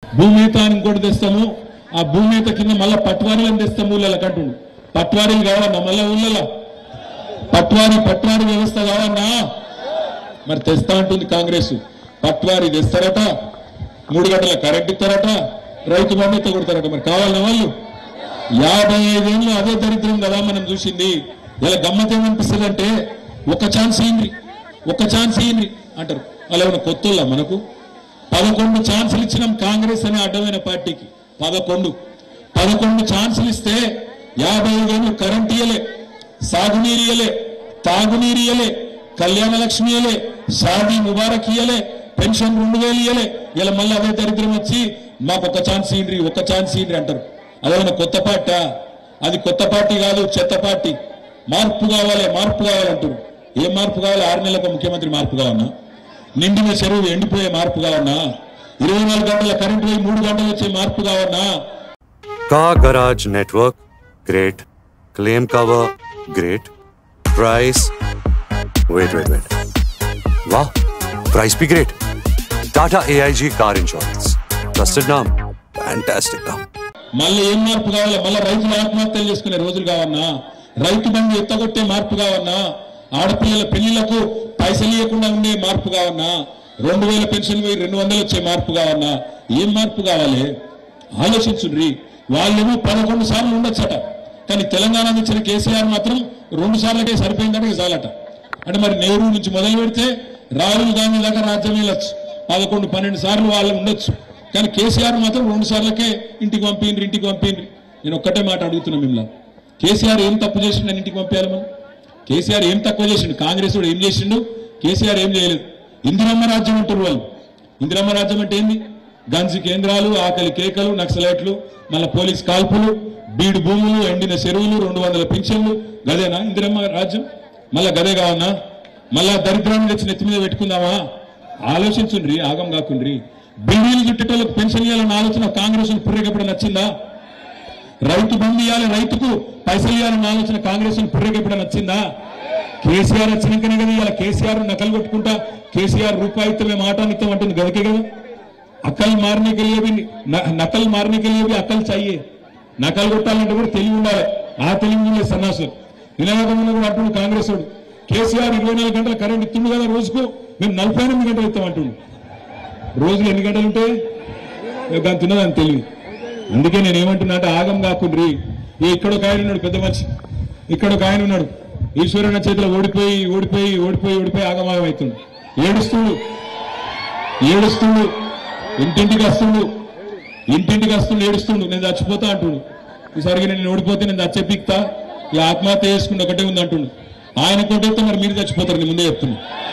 భూమేత అని ఇంకోటి తెస్తాము ఆ భూమేత కింద మళ్ళా పట్వారీలను తెస్తాము ఊళ్ళకి అంటుండు పట్వారీలు కావాలన్నా మళ్ళా ఊళ్ళలో పట్వారీ పట్వారీ వ్యవస్థ కావాలన్నా మరి తెస్తా అంటుంది కాంగ్రెస్ పట్వారీ తెస్తారట మూడు గంటల కరెంట్ ఇస్తారట రైతు బంధు ఎత్త కొడతారట మరి కావాలన్నా వాళ్ళు యాభై ఐదేళ్ళు అదే దరిద్రం కదా మనం చూసింది ఇలా గమ్మత్ ఏమనిపిస్తుంది అంటే ఒక ఛాన్స్ ఇయ్యండి ఒక ఛాన్స్ ఇయ్యండి అంటారు అలా ఏమైనా కొత్తల్లా మనకు పదకొండు ఛాన్సులు ఇచ్చినాం కాంగ్రెస్ అనే అడ్డమైన పార్టీకి పదకొండు పదకొండు ఛాన్సులు ఇస్తే యాభై ఐదేళ్ళు కరెంట్ ఇయ్యలే సాగునీరు ఇయ్యలే తాగునీరు ఇయ్యలే కళ్యాణ లక్ష్మి ఇయ్యలే షాదీ ముబారక్ ఇయ్యలే పెన్షన్ రెండు వేలు ఇయ్యలే ఇలా మళ్ళీ అదే దరిద్రం వచ్చి మాకు ఒక ఛాన్స్ ఇయ్యండి ఒక ఛాన్స్ ఇయ్యండి అంటారు అదేమన్నా కొత్త పార్టీ అది కొత్త పార్టీ కాదు చెత్త పార్టీ మార్పు కావాలి మార్పు కావాలంటారు ఏ మార్పు కావాలి ఆరు నెలలకు ముఖ్యమంత్రి మార్పు కావన్నా నిండిన చెరువు ఎండిపోయే మార్పు కావన్నా ఇరవై నాలుగు గంటల కరెంట్ పోయి మూడు గంటలు వచ్చే మార్పు కావన్నా Car Garage Network, great. Claim cover, great. Price, wait, wait, wait. Wow, price be great. Tata AIG Car Insurance. Trusted name. Fantastic name. మళ్ళీ ఏం మార్పు కావాలి మళ్ళీ రైతులు ఆత్మహత్యలు చేసుకునే రోజులు కావన్నా రైతు బంధు ఎత్తగొట్టే మార్పు కావన్నా ఆడపిల్లల పెళ్లిళ్లకు పైసలు ఇవ్వకుండా ఉండే మార్పు కావన్నా రెండు వేల పెన్షన్ పోయి రెండు వందలు వచ్చే మార్పు కావన్నా ఏం మార్పు కావాలి ఆలోచించుండ్రి వాళ్ళేమో పదకొండు సార్లు ఉండొచ్చట కానీ తెలంగాణ ఇచ్చిన కేసీఆర్ మాత్రం రెండు సార్లకే సరిపోయిందంటే చాలట అంటే మరి నెహ్రూ నుంచి మొదలు పెడితే రాహుల్ గాంధీ దాకా రాజ్యం వెళ్ళొచ్చు పదకొండు పన్నెండు సార్లు వాళ్ళు ఉండొచ్చు కానీ కేసీఆర్ మాత్రం రెండు సార్లకే ఇంటికి పంపిండ్రి ఇంటికి పంపిండ్రి నేను ఒక్కటే మాట అడుగుతున్నా మిమ్మల్ని కేసీఆర్ ఏం తప్పు చేసిండు అని ఇంటికి పంపించాలి మనం కేసీఆర్ ఏం తక్కువ చేసిండు కాంగ్రెస్ వాడు ఏం చేసిండు కేసీఆర్ ఏం చేయలేదు ఇందిరమ్మ రాజ్యం అంటారు వాళ్ళు ఇందిరమ్మ రాజ్యం అంటే ఏంది గంజి కేంద్రాలు ఆకలి కేకలు నక్సలైట్లు మళ్ళీ పోలీస్ కాల్పులు బీడు భూములు ఎండిన చెరువులు రెండు వందల పింఛన్లు గదేనా ఇందిరమ్మ రాజ్యం మళ్ళా గదే కావన్నా మళ్ళా దరిద్రాన్ని తెచ్చి నెత్తి మీద పెట్టుకుందామా ఆలోచించుండ్రి ఆగం కాకుండ్రి బిల్డింగ్లు చుట్టేటోళ్ళకి పెన్షన్ ఇవ్వాలన్న ఆలోచన కాంగ్రెస్ పుర్రెకెప్పుడు నచ్చిందా రైతు బంధు ఇవ్వాలి రైతుకు పైసలు ఇవ్వాలన్న ఆలోచన కాంగ్రెస్ పుర్రెకెప్పుడు నచ్చిందా కేసీఆర్ వచ్చినాకనే కదా ఇవాళ కేసీఆర్ నకలు కొట్టుకుంటా కేసీఆర్ రూపాయితో మేము ఆటానిస్తాం అంటుంది గదకే కదా అక్కలు మారనే के लिए भी न- నకలు మారనే के लिए भी అక్కలు चाहिए నకలు కొట్టాలంటే కూడా తెలివి ఉండాలి ఆ తెలివి ఉండే సన్నాసులు వినాయకమున్న కూడా అంటుండు కాంగ్రెస్ వాడు కేసీఆర్ ఇరవై నాలుగు గంటల కరెంట్ ఇస్తుండు కదా రోజుకు మేము నలభై ఎనిమిది గంటలు ఇస్తాం అంటుండు రోజులు ఎన్ని గంటలు ఉంటాయి మేము దాని తిన్నదాన్ని తెలివి అందుకే నేను ఏమంటున్నా అంటే ఆగం కాకుండ్రి ఈ ఇక్కడ ఒక ఆయన ఉన్నాడు పెద్ద మనిషి ఇక్కడ ఒక ఆయన ఉన్నాడు ఈశ్వరుని చేతిలో ఓడిపోయి ఓడిపోయి ఓడిపోయి ఓడిపోయి ఆగమాగం అవుతుండు ఏడుస్తుడు ఏడుస్తుండు ఇంటింటికి వస్తుండు ఇంటింటికి వస్తుండు ఏడుస్తుండు నేను చచ్చిపోతా అంటుండు ఈసారికి నేను ఓడిపోతే నేను చచ్చెపిక్తా ఈ ఆత్మహత్య చేసుకుంటే ఒకటే ఉంది అంటుండు ఆయన కొట్టేస్తే మరి మీరు చచ్చిపోతారు నేను ముందే చెప్తున్నా